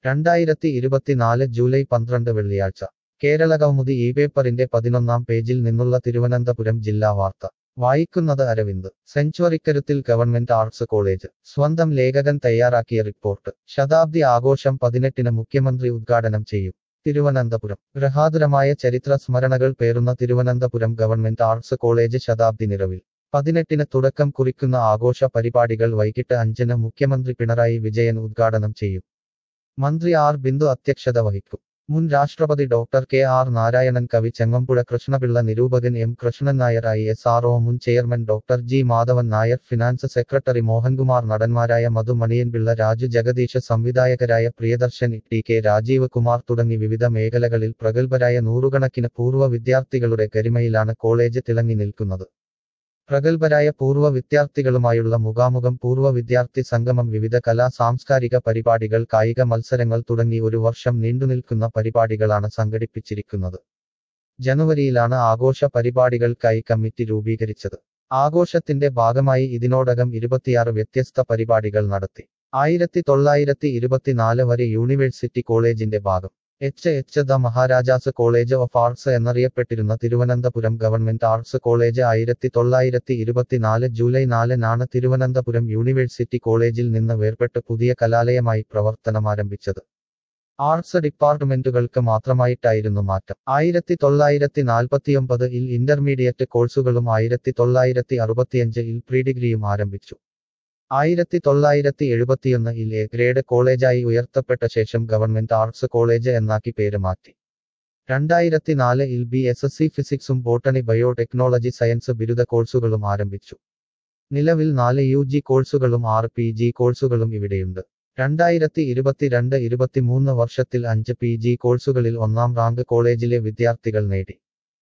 രണ്ടായിരത്തി ഇരുപത്തിനാല് ജൂലൈ പന്ത്രണ്ട് വെള്ളിയാഴ്ച കേരളകൗമുദി ഈ പേപ്പറിന്റെ പതിനൊന്നാം പേജിൽ നിന്നുള്ള തിരുവനന്തപുരം ജില്ലാ വാർത്ത വായിക്കുന്നത് അരവിന്ദ് സെഞ്ചുറിക്കരുത്തിൽ ഗവൺമെന്റ് ആർട്സ് കോളേജ് സ്വന്തം ലേഖകൻ തയ്യാറാക്കിയ റിപ്പോർട്ട് ശതാബ്ദി ആഘോഷം പതിനെട്ടിന് മുഖ്യമന്ത്രി ഉദ്ഘാടനം ചെയ്യും തിരുവനന്തപുരം ഗൃഹാതുരമായ ചരിത്ര സ്മരണകൾ പേറുന്ന തിരുവനന്തപുരം ഗവൺമെന്റ് ആർട്സ് കോളേജ് ശതാബ്ദി നിറവിൽ പതിനെട്ടിന് തുടക്കം കുറിക്കുന്ന ആഘോഷ പരിപാടികൾ വൈകിട്ട് അഞ്ചിന് മുഖ്യമന്ത്രി പിണറായി വിജയൻ ഉദ്ഘാടനം ചെയ്യും മന്ത്രി ആർ ബിന്ദു അധ്യക്ഷത വഹിക്കും മുൻ രാഷ്ട്രപതി ഡോക്ടർ കെ ആർ നാരായണൻ കവി ചെങ്ങമ്പുഴ കൃഷ്ണപിള്ള നിരൂപകൻ M Krishnan Nair I S R മുൻ chairman doctor G Madhavan Nair finance secretary Mohankumar നടന്മാരായ മധു മണിയൻപിള്ള രാജു ജഗദീഷ് സംവിധായകരായ പ്രിയദർശൻ ടി കെ രാജീവ് കുമാർ തുടങ്ങി വിവിധ മേഖലകളിൽ പ്രഗത്ഭരായ നൂറുകണക്കിന് പൂർവ്വ വിദ്യാർത്ഥികളുടെ ഗരിമയിലാണ് കോളേജ് തിളങ്ങി നിൽക്കുന്നത് പ്രഗത്ഭരായ പൂർവ്വ വിദ്യാർത്ഥികളുമായുള്ള മുഖാമുഖം പൂർവ്വ വിദ്യാർത്ഥി സംഗമം വിവിധ കലാ സാംസ്കാരിക പരിപാടികൾ കായിക മത്സരങ്ങൾ തുടങ്ങി ഒരു വർഷം നീണ്ടുനിൽക്കുന്ന പരിപാടികളാണ് സംഘടിപ്പിച്ചിരിക്കുന്നത് ജനുവരിയിലാണ് ആഘോഷ പരിപാടികൾക്കായി കമ്മിറ്റി രൂപീകരിച്ചത് ആഘോഷത്തിന്റെ ഭാഗമായി ഇതിനോടകം ഇരുപത്തിയാറ് വ്യത്യസ്ത പരിപാടികൾ നടത്തി ആയിരത്തി തൊള്ളായിരത്തി ഇരുപത്തിനാല് വരെ യൂണിവേഴ്സിറ്റി കോളേജിന്റെ ഭാഗം H H the Maharajas college of arts എന്നറിയപ്പെട്ടിരുന്ന തിരുവനന്തപുരം ഗവൺമെന്റ് ആർട്സ് കോളേജ് ആയിരത്തി തൊള്ളായിരത്തി ഇരുപത്തിനാല് ജൂലൈ നാലിനാണ് തിരുവനന്തപുരം യൂണിവേഴ്സിറ്റി കോളേജിൽ നിന്ന് വേർപെട്ട് പുതിയ കലാലയമായി പ്രവർത്തനമാരംഭിച്ചത് ആർട്സ് ഡിപ്പാർട്ട്മെന്റുകൾക്ക് മാത്രമായിട്ടായിരുന്നു മാറ്റം ആയിരത്തി തൊള്ളായിരത്തി നാൽപ്പത്തിയൊമ്പത് ഇൽ ഇന്റർമീഡിയറ്റ് കോഴ്സുകളും ആയിരത്തി തൊള്ളായിരത്തി അറുപത്തിയഞ്ച് ഇൽ പ്രീഡിഗ്രിയും ആരംഭിച്ചു ആയിരത്തി തൊള്ളായിരത്തി എഴുപത്തിയൊന്ന് ഇൽ എ ഗ്രേഡ് കോളേജായി ഉയർത്തപ്പെട്ട ശേഷം ഗവൺമെന്റ് ആർട്സ് കോളേജ് എന്നാക്കി പേര് മാറ്റി രണ്ടായിരത്തി നാല് ഇൽ ബി എസ് എസ് സി ഫിസിക്സും ബോട്ടണി ബയോടെക്നോളജി സയൻസ് ബിരുദ കോഴ്സുകളും ആരംഭിച്ചു നിലവിൽ നാല് യു ജി കോഴ്സുകളും ആറ് പി ജി കോഴ്സുകളും ഇവിടെയുണ്ട് രണ്ടായിരത്തി ഇരുപത്തിരണ്ട് ഇരുപത്തിമൂന്ന് വർഷത്തിൽ അഞ്ച് പി ജി കോഴ്സുകളിൽ ഒന്നാം റാങ്ക് കോളേജിലെ വിദ്യാർത്ഥികൾ നേടി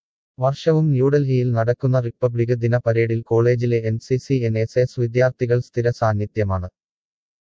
വർഷവും ന്യൂഡൽഹിയിൽ നടക്കുന്ന റിപ്പബ്ലിക് ദിന പരേഡിൽ കോളേജിലെ N C C N S S വിദ്യാർത്ഥികൾ സ്ഥിര സാന്നിധ്യമാണ്